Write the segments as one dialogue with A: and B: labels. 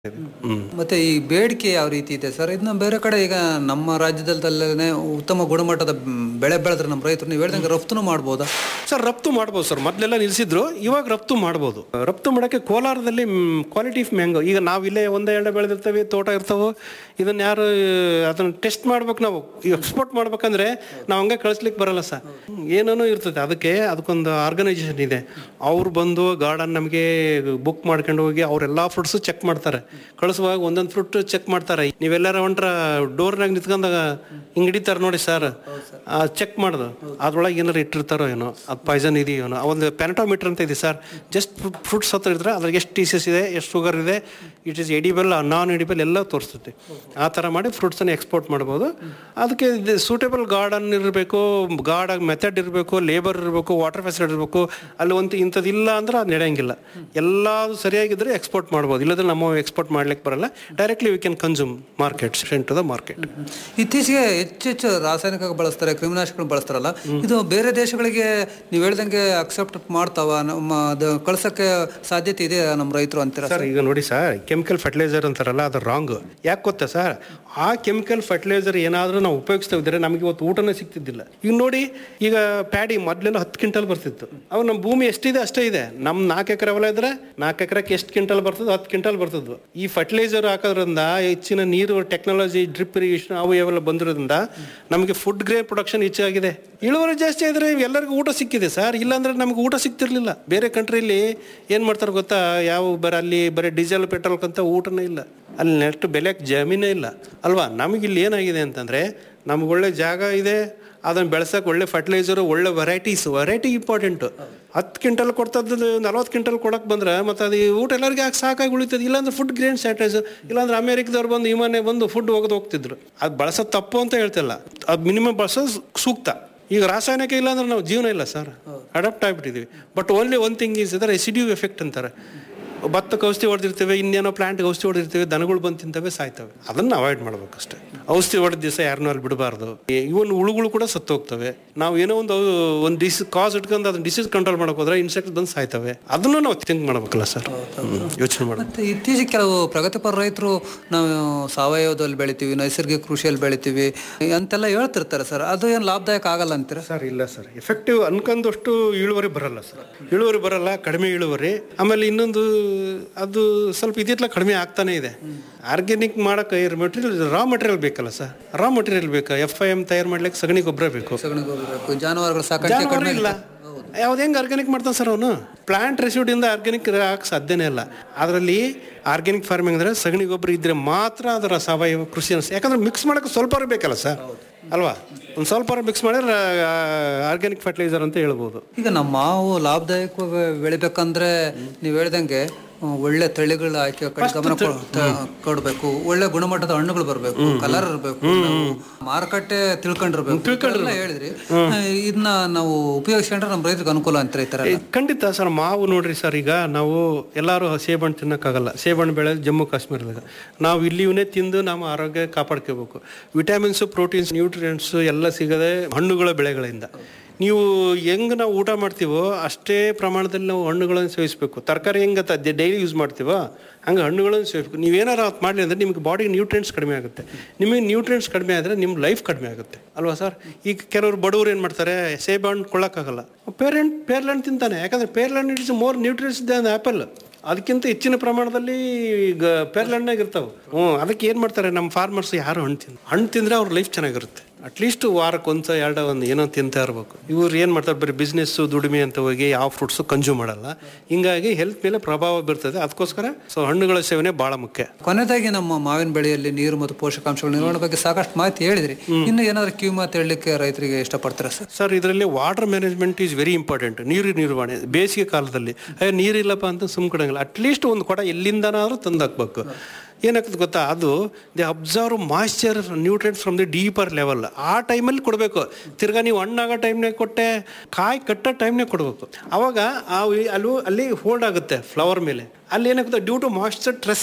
A: ಮತ್ತೆ ಈ ಬೇಡಿಕೆ ಯಾವ ರೀತಿ ಇದೆ ಸರ್ ಇದನ್ನ ಬೇರೆ ಕಡೆ ಈಗ ನಮ್ಮ ರಾಜ್ಯದಲ್ಲೇ ಉತ್ತಮ ಗುಣಮಟ್ಟದ ಮ್, ಬೆಳೆ ಬೆಳೆದ್ರೆ ನಮ್ಮ ರೈತರು ನೀವು ಹೇಳ್ದಂಗೆ ರಫ್ತುನು ಮಾಡ್ಬೋದಾ
B: ಸರ್ ರಫ್ತು ಮಾಡ್ಬೋದು ಸರ್ ಮೊದಲೆಲ್ಲ ನಿಲ್ಲಿಸಿದ್ರು ಇವಾಗ ರಫ್ತು ಮಾಡ್ಬೋದು ರಫ್ತು ಮಾಡೋಕ್ಕೆ ಕೋಲಾರದಲ್ಲಿ ಕ್ವಾಲಿಟಿ ಆಫ್ ಮ್ಯಾಂಗೋ ಈಗ ನಾವು ಇಲ್ಲೇ ಒಂದೇ ಎರಡೇ ಬೆಳೆದಿರ್ತೇವೆ ತೋಟ ಇರ್ತಾವೆ ಇದನ್ನ ಯಾರು ಅದನ್ನ ಟೆಸ್ಟ್ ಮಾಡ್ಬೇಕು ನಾವು ಎಕ್ಸ್ಪೋರ್ಟ್ ಮಾಡ್ಬೇಕಂದ್ರೆ ನಾವು ಹಂಗೆ ಕಳಿಸ್ಲಿಕ್ಕೆ ಬರಲ್ಲ ಸರ್ ಏನೇನೋ ಇರ್ತದೆ ಅದಕ್ಕೆ ಅದಕ್ಕೊಂದು ಆರ್ಗನೈಸೇಷನ್ ಇದೆ ಅವ್ರು ಬಂದು ಗಾರ್ಡನ್ ನಮಗೆ ಬುಕ್ ಮಾಡ್ಕೊಂಡು ಹೋಗಿ ಅವರೆಲ್ಲ ಫ್ರೂಟ್ಸು ಚೆಕ್ ಮಾಡ್ತಾರೆ ಕಳಿಸುವಾಗ ಒಂದೊಂದು ಫ್ರೂಟ್ ಚೆಕ್ ಮಾಡ್ತಾರೆ ನೀವೆಲ್ಲರ ಹೊಂಟ್ರ ಡೋರ್ನಾಗ ನಿಂತ್ಕೊಂಡಾಗ ಹಿಂಗ್ ಹಿಡಿತಾರೆ ನೋಡಿ ಸರ್ ಚೆಕ್ ಮಾಡ್ದು ಅದ್ರೊಳಗೆ ಏನಾರು ಇಟ್ಟಿರ್ತಾರೋ ಏನೋ ಅದು ಪಾಯ್ಸನ್ ಇದೆಯೋ ಏನೋ ಒಂದು ಪ್ಯಾನಟೋಮೀಟರ್ ಅಂತ ಇದೆ ಸರ್ ಜಸ್ಟ್ ಫ್ರೂಟ್ಸ್ ಹತ್ರ ಇದ್ರೆ ಅದ್ರಾಗ ಎಷ್ಟು ಟೀಸಸ್ ಇದೆ ಎಷ್ಟು ಶುಗರ್ ಇದೆ it is edible non edible ಎಲ್ಲ ತೋರಿಸ್ತೈತಿ ಆ ಥರ ಮಾಡಿ ಫ್ರೂಟ್ಸನ್ನು ಎಕ್ಸ್ಪೋರ್ಟ್ ಮಾಡ್ಬೋದು ಅದಕ್ಕೆ ಸೂಟೇಬಲ್ ಗಾರ್ಡನ್ ಇರಬೇಕು ಗಾರ್ಡ್ ಮೆಥಡ್ ಇರಬೇಕು ಲೇಬರ್ ಇರಬೇಕು ವಾಟರ್ ಫೆಸಿಲಿಟಿ ಇರಬೇಕು ಅಲ್ಲಿ ಒಂದು ಇಂಥದ್ದು ಇಲ್ಲ ಅಂದ್ರೆ ಅದು ನಡೆಯಂಗಿಲ್ಲ ಎಲ್ಲ ಸರಿಯಾಗಿದ್ದರೆ ಎಕ್ಸ್ಪೋರ್ಟ್ ಮಾಡ್ಬೋದು ಇಲ್ಲದ್ರೆ ನಮ್ಮ ಎಕ್ಸ್ಪೋರ್ಟ್ ಮಾಡ್ಲಿಕ್ಕೆ ಬರಲ್ಲ directly we can consume market sent to the market
A: ಇತ್ತೀಚೆಗೆ ಹೆಚ್ಚೆಚ್ಚು ರಾಸಾಯನಿಕ ಬಳಸ್ತಾರೆ ಕ್ರಿಮಿನಾಶಕಗಳು ಬಳಸ್ತಾರಲ್ಲ ಇದು ಬೇರೆ ದೇಶಗಳಿಗೆ ನೀವು ಹೇಳ್ದಂಗೆ ಅಕ್ಸೆಪ್ಟ್ ಮಾಡ್ತಾವ ನಮ್ಮ ಅದು ಕಳ್ಸಕ್ಕೆ ಸಾಧ್ಯತೆ ಇದೆ ನಮ್ಮ ರೈತರು ಅಂತೀರ
B: ಸರ್ ಈಗ ನೋಡಿ ಸರ್ ಕೆಮಿಕಲ್ ಫರ್ಟಿಲೈಸರ್ ಅಂತಾರಲ್ಲ ಅದು ರಾಂಗ್ ಯಾಕೆ ಗೊತ್ತಾ ಸರ್ ಆ ಕೆಮಿಕಲ್ ಫರ್ಟಿಲೈಸರ್ ಏನಾದರೂ ನಾವು ಉಪಯೋಗಿಸ್ತಾ ಇದ್ದರೆ ನಮಗೆ ಇವತ್ತು ಊಟನೇ ಸಿಗ್ತಿದ್ದಿಲ್ಲ ಈಗ ನೋಡಿ ಈಗ ಪ್ಯಾಡಿ ಮೊದಲೆಲ್ಲ ಹತ್ತು ಕ್ವಿಂಟಲ್ ಬರ್ತಿತ್ತು ಅವಾಗ ನಮ್ಮ ಭೂಮಿ ಎಷ್ಟಿದೆ ಅಷ್ಟೇ ಇದೆ ನಮ್ಮ ನಾಲ್ಕು ಎಕರೆ ಹೊಲ ಇದ್ರೆ ನಾಲ್ಕು ಎಕರೆಗೆ ಎಷ್ಟು ಕ್ವಿಂಟಲ್ ಬರ್ತದೆ ಹತ್ತು ಕ್ವಿಂಟಲ್ ಬರ್ತದೆ ಈ ಫರ್ಟಿಲೈಸರ್ ಹಾಕೋದ್ರಿಂದ ಹೆಚ್ಚಿನ ನೀರು ಟೆಕ್ನಾಲಜಿ ಡ್ರಿಪ್ ಇರಿಗೇಷನ್ ಅವು ಇವೆಲ್ಲ ಬಂದಿರೋದ್ರಿಂದ ನಮಗೆ ಫುಡ್ ಗ್ರೇಡ್ ಪ್ರೊಡಕ್ಷನ್ ಹೆಚ್ಚಾಗಿದೆ ಇಳುವರಿ ಜಾಸ್ತಿ ಆದರೆ ಎಲ್ಲರಿಗೂ ಊಟ ಸಿಕ್ಕಿದೆ ಸರ್ ಇಲ್ಲಾಂದ್ರೆ ನಮ್ಗೆ ಊಟ ಸಿಗ್ತಿರ್ಲಿಲ್ಲ ಬೇರೆ ಕಂಟ್ರಿಲಿ ಏನು ಮಾಡ್ತಾರೆ ಗೊತ್ತಾ ಯಾವ ಬರ ಅಲ್ಲಿ ಬರೀ ಡೀಸೆಲ್ ಪೆಟ್ರೋಲ್ ಅಂತ ಊಟನೇ ಇಲ್ಲ ಅಲ್ಲಿ ನೆಟ್ಟು ಬೆಲೆಗೆ ಜಮೀನೇ ಇಲ್ಲ ಅಲ್ವಾ ನಮಗಿಲ್ಲಿ ಏನಾಗಿದೆ ಅಂತಂದರೆ ನಮ್ಗೆ ಒಳ್ಳೆ ಜಾಗ ಇದೆ ಅದನ್ನು ಬೆಳೆಸೋಕೆ ಒಳ್ಳೆ ಫರ್ಟಿಲೈಸರು ಒಳ್ಳೆ ವೆರೈಟೀಸ್ ವೆರೈಟಿ ಇಂಪಾರ್ಟೆಂಟು ಹತ್ತು ಕ್ವಿಂಟಲ್ ಕೊಡ್ತದ್ದು ನಲ್ವತ್ತು ಕ್ವಿಂಟಲ್ ಕೊಡಕ್ಕೆ ಬಂದ್ರೆ ಮತ್ತು ಅದು ಈ ಊಟ ಎಲ್ಲರಿಗೆ ಯಾಕೆ ಸಾಕಾಗಿ ಉಳಿತದೆ ಇಲ್ಲಾಂದ್ರೆ ಫುಡ್ ಗ್ರೇನ್ ಸ್ಯಾಟೈಸರ್ ಇಲ್ಲಾಂದ್ರೆ ಅಮೇರಿಕದವ್ರು ಬಂದು ವಿಮಾನ ಬಂದು ಫುಡ್ ಹೋಗೋದು ಹೋಗ್ತಿದ್ರು ಅದು ಬಳಸೋದು ತಪ್ಪು ಅಂತ ಹೇಳ್ತಿಲ್ಲ ಅದು ಮಿನಿಮಮ್ ಬಳಸೋದು ಸೂಕ್ತ ಈಗ ರಾಸಾಯನಿಕ ಇಲ್ಲ ಅಂದ್ರೆ ನಾವು ಜೀವನ ಇಲ್ಲ ಸರ್ ಅಡಾಪ್ಟ್ ಆಗಿಬಿಟ್ಟಿದ್ದೀವಿ but only one thing is ಇದರ ರೆಸಿಡ್ಯೂ ಎಫೆಕ್ಟ್ ಅಂತಾರೆ ಭತ್ತಕ್ಕೆ ಔಷಧಿ ಹೊಡೆದಿರ್ತೇವೆ ಇನ್ನೇನೋ ಪ್ಲಾಂಟ್ಗೆ ಔಷಧಿ ಹೊಡೆದಿರ್ತೇವೆ ದನಗಳು ಬಂದು ತಿಂತವೆ ಸಾಯ್ತವೆ ಅದನ್ನು ಅವಾಯ್ಡ್ ಮಾಡ್ಬೇಕಷ್ಟೇ ಔಷಧಿ ಹೊಡೆದ ದಿವಸ ಯಾರನ್ನೂ ಅಲ್ಲಿ ಬಿಡಬಾರ್ದು ಇವನ್ ಹುಳುಗಳು ಕೂಡ ಸತ್ತು ಹೋಗ್ತವೆ ನಾವು ಏನೋ ಒಂದು ಒಂದು ಡಿಸ್ ಕಾಸ್ ಇಟ್ಕೊಂಡು ಅದನ್ನ ಡಿಸೀಸ್ ಕಂಟ್ರೋಲ್ ಮಾಡಕ್ ಹೋದ್ರೆ ಇನ್ಸೆಕ್ಟ್ ಬಂದು ಸಾಯ್ತವೆ ಅದನ್ನು ನಾವು ಥಿಂಕ್ ಮಾಡ್ಬೇಕಲ್ಲ ಸರ್ ಯೋಚನೆ ಮಾಡಬೇಕು
A: ಮತ್ತೆ ಇತ್ತೀಚೆಗೆ ಕೆಲವು ಪ್ರಗತಿಪರ ರೈತರು ನಾವು ಸಾವಯವದಲ್ಲಿ ಬೆಳಿತೀವಿ ನೈಸರ್ಗಿಕ ಕೃಷಿಯಲ್ಲಿ ಬೆಳಿತೀವಿ ಅಂತೆಲ್ಲ ಹೇಳ್ತಿರ್ತಾರೆ ಸರ್ ಅದು ಏನು ಲಾಭದಾಯಕ ಆಗಲ್ಲ ಅಂತೀರಾ
B: ಸರ್ ಇಲ್ಲ ಸರ್ ಎಫೆಕ್ಟಿವ್ ಅನ್ಕೊಂಡಷ್ಟು ಇಳುವರಿ ಬರಲ್ಲ ಸರ್ ಇಳುವರಿ ಬರಲ್ಲ ಕಡಿಮೆ ಇಳುವರಿ ಆಮೇಲೆ ಇನ್ನೊಂದು ಅದು ಸ್ವಲ್ಪ ಇದಿತ್ಲ ಕಡಿಮೆ ಆಗ್ತಾನೆ ಇದೆ ಆರ್ಗ್ಯಾನಿಕ್ ಮಾಡಕ್ಕೆ ಮೆಟೀರಿಯಲ್ ರಾ ಮಟೀರಿಯಲ್ ಬೇಕಲ್ಲ ಸರ್ ರಾ ಮಟೀರಿಯಲ್ ಬೇಕು ಎಫ್ ಐ ಎಮ್ ತಯಾರು ಮಾಡ್ಲಿಕ್ಕೆ ಸಗಣಿ ಗೊಬ್ಬರ ಬೇಕು
A: ಸಗಣಿ ಗೊಬ್ಬರ ಬೇಕು ಜಾನುವಾರುಗಳ ಸಾಕಾಣಿಕೆ
B: ಜಾನುವಾರು
A: ಕಡಿಮೆ
B: ಇಲ್ಲ ಯಾವ್ದು ಹೆಂಗೆ ಆರ್ಗ್ಯಾನಿಕ್ ಮಾಡ್ತಾನೆ ಸರ್ ಅವನು ಪ್ಲಾಂಟ್ ರೆಸಿಡ್ಯೂಡಿಂದ ಆರ್ಗ್ಯಾನಿಕ್ ಹಾಕಕ್ಕೆ ಸಾಧ್ಯನೇ ಇಲ್ಲ ಅದರಲ್ಲಿ ಆರ್ಗ್ಯಾನಿಕ್ ಫಾರ್ಮಿಂಗ್ ಅಂದರೆ ಸಗಣಿ ಗೊಬ್ಬರ ಇದ್ರೆ ಮಾತ್ರ ಅದರ ಸಾವಯವ ಕೃಷಿ ಅನ್ಸ್ ಯಾಕಂದ್ರೆ ಮಿಕ್ಸ್ ಮಾಡೋಕ್ಕೆ ಸ್ವಲ್ಪ ಬೇಕಲ್ಲ ಸರ್ ಅಲ್ವಾ ಒಂದು ಸ್ವಲ್ಪ ಮಿಕ್ಸ್ ಮಾಡಿದ್ರೆ ಆರ್ಗ್ಯಾನಿಕ್ ಫರ್ಟಿಲೈಸರ್ ಅಂತ ಹೇಳ್ಬೋದು
A: ಈಗ ನಮ್ಮ ಮಾವು ಲಾಭದಾಯಕವಾಗಿ ಬೆಳಿಬೇಕಂದ್ರೆ ನೀವು ಹೇಳ್ದಂಗೆ ಹ್ಮ್, ಒಳ್ಳೆ ತಳಿಗಳ ಆಯ್ಕೆ ಕಡೆ ಗಮನ ಕೊ- ತ- ಕೊಡ್ಬೇಕು ಒಳ್ಳೆ ಗುಣಮಟ್ಟದ ಹಣ್ಣುಗಳು ಬರಬೇಕು ಕಲರ್ ಇರಬೇಕು ಮಾರುಕಟ್ಟೆ ತಿಳ್ಕೊಂಡಿರ್ಬೇಕು ಎಲ್ಲ ಹೇಳಿದ್ರಿ ಇದನ್ನ ನಾವು ಉಪಯೋಗಿಸ್ಕೊಂಡ್ರೆ ನಮ್ಮ ರೈತರಿಗೆ ಅನುಕೂಲ ಅಂತಾರೆ ಈ ತರ ಎಲ್ಲ.
B: ಖಂಡಿತ ಸರ್ ಮಾವು ನೋಡ್ರಿ ಸರ್ ಈಗ ನಾವು ಎಲ್ಲರೂ ಸೇಬಣ್ಣು ತಿನ್ನೋಕ್ಕಾಗಲ್ಲ ಸೇಬಣ್ಣು ಬೆಳೆ ಜಮ್ಮು ಕಾಶ್ಮೀರದಾಗ ನಾವು ಇಲ್ಲಿವನ್ನೇ ತಿಂದು ನಮ್ಮ ಆರೋಗ್ಯ ಕಾಪಾಡ್ಕೋಬೇಕು ವಿಟಮಿನ್ಸು ಪ್ರೋಟೀನ್ಸ್ ನ್ಯೂಟ್ರಿಯೆಂಟ್ಸು ಎಲ್ಲ ಸಿಗದೆ ಹಣ್ಣುಗಳ ಬೆಳೆಗಳಿಂದ ನೀವು ಹೆಂಗೆ ನಾವು ಊಟ ಮಾಡ್ತೀವೋ ಅಷ್ಟೇ ಪ್ರಮಾಣದಲ್ಲಿ ನಾವು ಹಣ್ಣುಗಳನ್ನು ಸೇವಿಸಬೇಕು ತರಕಾರಿ ಹೆಂಗೆ ಡೈಲಿ ಯೂಸ್ ಮಾಡ್ತೀವೋ ಹಂಗೆ ಹಣ್ಣುಗಳನ್ನು ಸೇವಿಸಬೇಕು ನೀವೇನಾರು ಅದು ಮಾಡಲಿ ಅಂದರೆ ನಿಮ್ಗೆ ಬಾಡಿಗೆ ನ್ಯೂಟ್ರಿಯೆಂಟ್ಸ್ ಕಡಿಮೆ ಆಗುತ್ತೆ ನಿಮಗೆ ನ್ಯೂಟ್ರಿಯೆಂಟ್ಸ್ ಕಡಿಮೆ ಆದರೆ ನಿಮ್ಮ ಲೈಫ್ ಕಡಿಮೆ ಆಗುತ್ತೆ ಅಲ್ವಾ ಸರ್ ಈಗ ಕೆಲವರು ಬಡವರು ಏನು ಮಾಡ್ತಾರೆ ಸೇಬ್ ಹಣ್ಣು ಕೊಳ್ಳೋಕ್ಕಾಗಲ್ಲ ಪೇರೆಂಟ್ ಪೇರ್ಲೆಂಟ್ ತಿಂತಾನೆ ಯಾಕಂದ್ರೆ ಪೇರ್ಲೆಂಟ್ it's more nutrients than apple ಅದಕ್ಕಿಂತ ಹೆಚ್ಚಿನ ಪ್ರಮಾಣದಲ್ಲಿ ಈಗ ಪೇರ್ಲೆಂಡ್ನಾಗ ಇರ್ತಾವೆ ಹ್ಞೂ ಅದಕ್ಕೆ ಏನು ಮಾಡ್ತಾರೆ ನಮ್ಮ ಫಾರ್ಮರ್ಸ್ ಯಾರು ಹಣ್ಣು ತಿಂದು ಹಣ್ಣು ತಿಂದರೆ ಅವ್ರ ಲೈಫ್ ಚೆನ್ನಾಗಿರುತ್ತೆ ಅಟ್ಲೀಸ್ಟ್ ವಾರಕ್ಕೆ ಒಂದ್ಸ ಎರಡು ಒಂದು ಏನೋ ತಿಂತಾ ಇರಬೇಕು ಇವ್ರು ಏನು ಮಾಡ್ತಾರೆ ಬರೀ ಬಿಸ್ನೆಸ್ಸು ದುಡಿಮೆ ಅಂತ ಹೋಗಿ ಯಾವ ಫ್ರೂಟ್ಸು ಕನ್ಸ್ಯೂಮ್ ಮಾಡಲ್ಲ ಹಿಂಗಾಗಿ ಹೆಲ್ತ್ ಮೇಲೆ ಪ್ರಭಾವ ಬೀರ್ತದೆ ಅದಕ್ಕೋಸ್ಕರ ಸೊ ಹಣ್ಣುಗಳ ಸೇವನೆ ಭಾಳ ಮುಖ್ಯ
A: ಕೊನೆಯದಾಗಿ ನಮ್ಮ ಮಾವಿನ ಬೆಳೆಯಲ್ಲಿ ನೀರು ಮತ್ತು ಪೋಷಕಾಂಶಗಳ ನಿರ್ವಹಣೆ ಬಗ್ಗೆ ಸಾಕಷ್ಟು ಮಾಹಿತಿ ಹೇಳಿದ್ರಿ ಇನ್ನು ಏನಾದ್ರು ಕಿವಿ ಮಾತು ಹೇಳಲಿಕ್ಕೆ ರೈತರಿಗೆ ಇಷ್ಟಪಡ್ತೀರಾ ಸರ್
B: ಸರ್ ಇದರಲ್ಲಿ water management is very important ನೀರು ನಿರ್ವಹಣೆ ಬೇಸಿಗೆ ಕಾಲದಲ್ಲಿ ಅಯ್ಯೋ ನೀರಿಲ್ಲಪ್ಪ ಅಂತ ಸುಮ್ಕೊಡಂಗಿಲ್ಲ ಅಟ್ಲೀಸ್ಟ್ ಒಂದು ಕೊಡ ಎಲ್ಲಿಂದನಾದ್ರೂ ತಂದು ಹಾಕ್ಬೇಕು ಏನಾಗ್ತದೆ ಗೊತ್ತಾ ಅದು they absorb moisture nutrients from the deeper level ಆ ಟೈಮಲ್ಲಿ ಕೊಡಬೇಕು ತಿರ್ಗಾ ನೀವು ಹಣ್ಣಾಗೋ ಟೈಮ್ನಾಗ ಕೊಟ್ಟೆ ಕಾಯಿ ಕಟ್ಟೋ ಟೈಮ್ನಾಗ ಕೊಡಬೇಕು ಅವಾಗ ಆ ವಿ- ಅಲ್ಲೂ ಅಲ್ಲಿ ಹೋಲ್ಡ್ ಆಗುತ್ತೆ ಫ್ಲವರ್ ಮೇಲೆ ಅಲ್ಲಿ ಏನಾಗುತ್ತೆ ಡ್ಯೂ ಟು ಮಾಯ್ಶ್ಚರ್ ಸ್ಟ್ರೆಸ್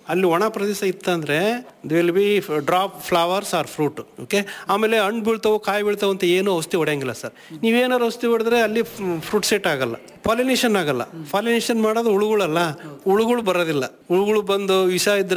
B: ಅಲ್ಲಿ ಒಣ ಪ್ರದೇಶ ಇತ್ತಂದ್ರೆ will be drop flowers or fruit okay ಆಮೇಲೆ ಹಣ್ಣು ಬೀಳ್ತಾವೆ ಕಾಯಿ ಬೀಳ್ತಾವೆ ಅಂತ ಏನು ಔಷಧಿ ಹೊಡೆಯಂಗಿಲ್ಲ ಸರ್ ನೀವೇನಾರು ಔಷಧಿ ಹೊಡೆದ್ರೆ ಅಲ್ಲಿ ಫ್ರೂಟ್ ಸೆಟ್ ಆಗಲ್ಲ ಪಾಲಿನೇಷನ್ ಆಗಲ್ಲ ಪಾಲಿನೇಷನ್ ಮಾಡೋದು ಹುಳುಗಳಲ್ಲ ಹುಳುಗಳು ಬರೋದಿಲ್ಲ ಹುಳುಗಳು ಬಂದು ವಿಷ ಇದ್ರೆ